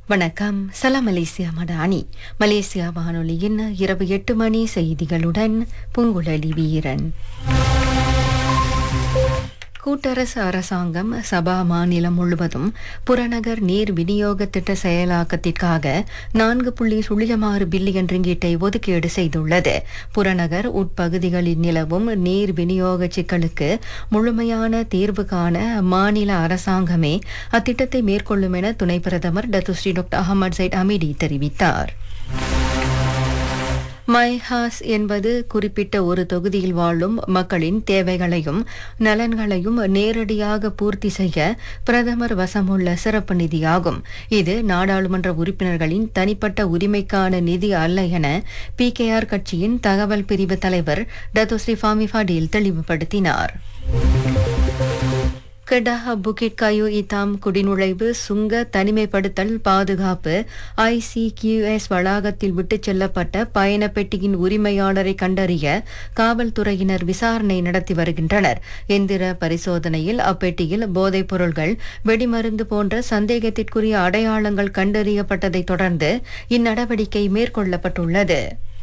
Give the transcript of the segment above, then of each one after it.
வணக்கம் சலாம் Malaysia Madani Malaysia வானொலியின் இரவு எட்டு மணி செய்திகளுடன் பூங்குழலி வீரன் கூட்டரசு அரசாங்கம் சபா மாநிலம் முழுவதும் புறநகர் நீர் விநியோக திட்ட செயலாக்கத்திற்காக நான்கு புள்ளி சுழியமாறு பில்லியன் ரிங்கீட்டை ஒதுக்கீடு செய்துள்ளது புறநகர் உட்பகுதிகளில் நிலவும் நீர் விநியோக சிக்கலுக்கு முழுமையான தீர்வு காண மாநில அரசாங்கமே அத்திட்டத்தை மேற்கொள்ளும் என துணை பிரதமர் Datuk Seri doctor Ahmad Zahid Hamidi தெரிவித்தார் மை ஹாஸ் என்பது குறிப்பிட்ட ஒரு தொகுதியில் வாழும் மக்களின் தேவைகளையும் நலன்களையும் நேரடியாக பூர்த்தி செய்ய பிரதமர் வசமுள்ள சிறப்பு நிதியாகும் இது நாடாளுமன்ற உறுப்பினர்களின் தனிப்பட்ட உரிமைக்கான நிதி அல்ல என பிகேஆர் கட்சியின் தகவல் பிரிவு தலைவர் டத்தோஸ்ரீ ஃபாமி ஃபடீல் தெளிவுபடுத்தினார் கெடாஹ் புகிட் கயு இத்தாம் குடிநுழைவு சுங்க தனிமைப்படுத்தல் பாதுகாப்பு ஐசிகியூஎஸ் வளாகத்தில் விட்டுச் செல்லப்பட்ட பயண பெட்டியின் உரிமையாளரை கண்டறிய காவல்துறையினர் விசாரணை நடத்தி வருகின்றனர் எந்திர பரிசோதனையில் அப்பெட்டியில் போதைப் பொருள்கள் வெடிமருந்து போன்ற சந்தேகத்திற்குரிய அடையாளங்கள் கண்டறியப்பட்டதைத் தொடர்ந்து இந்நடவடிக்கை மேற்கொள்ளப்பட்டுள்ளது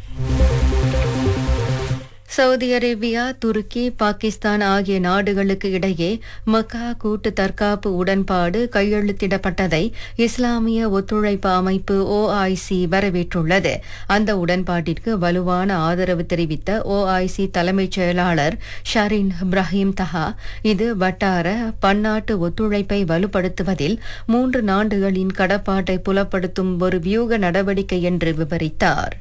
சவுதி அரேபியா துருக்கி பாகிஸ்தான் ஆகிய நாடுகளுக்கு இடையே மக்கா கூட்டு தற்காப்பு உடன்பாடு கையெழுத்திடப்பட்டதை இஸ்லாமிய ஒத்துழைப்பு அமைப்பு ஓஐசி வரவேற்றுள்ளது அந்த உடன்பாட்டிற்கு வலுவான ஆதரவு தெரிவித்த ஓஐசி தலைமைச் செயலாளர் ஷரீன் இப்ராஹிம் தஹா இது வட்டார பன்னாட்டு ஒத்துழைப்பை வலுப்படுத்துவதில் மூன்று நாடுகளின் கடப்பாட்டை புலப்படுத்தும் ஒரு வியூக நடவடிக்கை என்று விவரித்தார்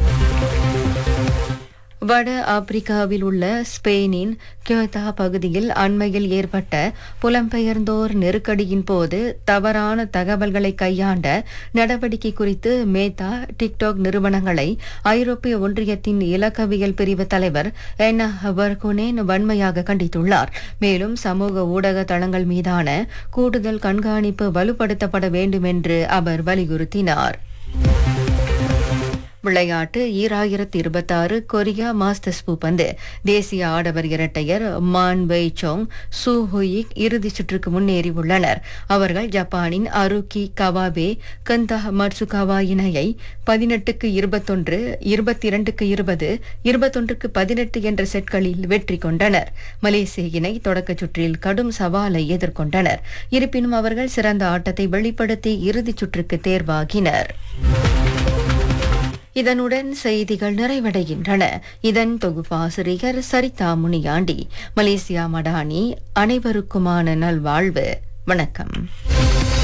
வட ஆப்பிரிக்காவில் உள்ள ஸ்பெயினின் கியோதா பகுதியில் அண்மையில் ஏற்பட்ட புலம்பெயர்ந்தோர் நெருக்கடியின் போது தவறான தகவல்களை கையாண்ட நடவடிக்கை குறித்து மேத்தா டிக்டாக் நிறுவனங்களை ஐரோப்பிய ஒன்றியத்தின் இலக்கவியல் பிரிவு தலைவர் என்னா வர்குனேன் வன்மையாக கண்டித்துள்ளார் மேலும் சமூக ஊடக தளங்கள் மீதான கூடுதல் கண்காணிப்பு வலுப்படுத்தப்பட வேண்டும் என்று அவர் வலியுறுத்தினார் விளையாட்டு ஈராயிரத்தி இருபத்தாறு கொரியா மாஸ்டர்ஸ் பூப்பந்து தேசிய ஆடவர் இரட்டையர் மான் வெய் சோங் சூ ஹுயிக் இறுதிச் சுற்றுக்கு முன்னேறியுள்ளனர் அவர்கள் ஜப்பானின் அருகி கவாபே கந்தா மட்சுகாவா இணையை பதினெட்டுக்கு இருபத்தொன்று இருபத்தி இரண்டுக்கு இருபது இருபத்தொன்றுக்கு பதினெட்டு என்ற செட்களில் வெற்றி கொண்டனர் மலேசிய இணை தொடக்கச் சுற்றில் கடும் சவாலை எதிர்கொண்டனர் இருப்பினும் அவர்கள் சிறந்த ஆட்டத்தை வெளிப்படுத்தி இறுதிச் சுற்றுக்கு தேர்வாகினர் இதனுடன் செய்திகள் நிறைவடைகின்றன இதன் தொகுப்பாசிரியர் சரிதா முனியாண்டி மலேசியா மடானி அனைவருக்குமான நல்வாழ்வு வணக்கம்